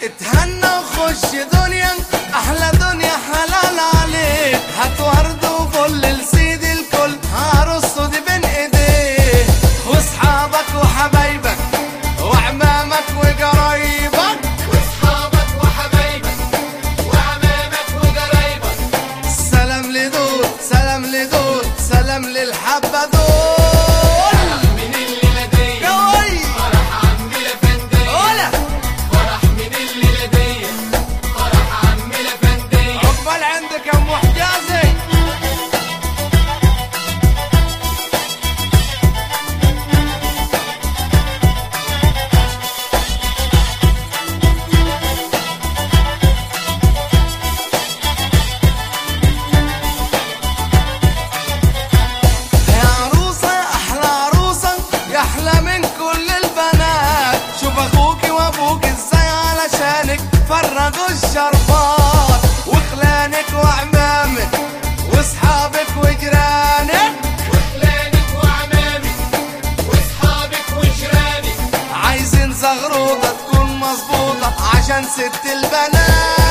اتهنى وخش دنيا احلى دنيا حلال عليك هات ورد وفل لسيد الكل هرصه دي بين ايديه واصحابك وحبايبك وعمامك وقرايبك واصحابك وحبايبك وعمامك وقرايبك سلام لدول سلام لدول سلام للحبة دول من الليلة دي قوي فرح عم الافندية ولا فرح من الليلة دي فرح عم الافندية عقبال عندك يا ام حجازي يا عروسة أحلى عروسة يا أحلى من كل البنات شوف أخوك وأبوك إزاي علشانك فرغوا الشربات وخلانك وعمامك وأصحابك وجيرانك وخلانك وعمامك واصحابك وجيرانك عايزين زغروطة تكون مظبوطة عشان ست البنات